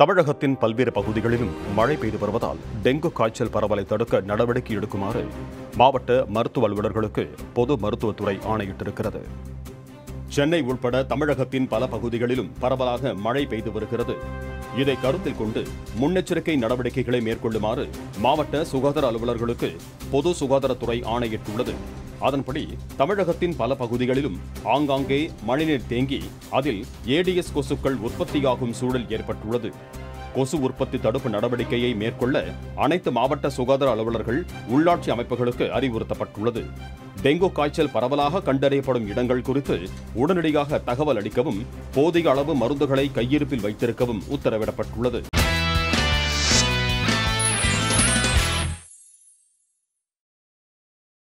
தமிழகத்தின் பல்வேறு பகுதிகளிலும் மழை பெய்து வருவதால் டெங்கு காய்ச்சல் பரவலை தடுக்க நடவடிக்கை எடுக்குமாறு மாவட்ட மருத்துவ அலுவலர்களுக்கு பொது மருத்துவத்துறை ஆணையிட்டிருக்கிறது சென்னை உட்பட தமிழகத்தின் பல பகுதிகளிலும் பரவலாக மழை பெய்து வருகிறது இதை கருத்தில் கொண்டு முன்னெச்சரிக்கை நடவடிக்கைகளை மேற்கொள்ளுமாறு மாவட்ட சுகாதார அலுவலர்களுக்கு பொது சுகாதாரத்துறை ஆணையிட்டுள்ளது அதன்படி தமிழகத்தின் பல பகுதிகளிலும் ஆங்காங்கே மழைநீர் தேங்கி அதில் ஏடிஎஸ் கொசுக்கள் உற்பத்தியாகும் சூழல் ஏற்பட்டுள்ளது கொசு உற்பத்தி தடுப்பு நடவடிக்கையை மேற்கொள்ள அனைத்து மாவட்ட சுகாதார அலுவலர்கள் உள்ளாட்சி அமைப்புகளுக்கு அறிவுறுத்தப்பட்டுள்ளது டெங்கு காய்ச்சல் பரவலாக கண்டறியப்படும் இடங்கள் குறித்து உடனடியாக தகவல் அளிக்கவும் போதிய அளவு மருந்துகளை கையிருப்பில் வைத்திருக்கவும் உத்தரவிடப்பட்டுள்ளது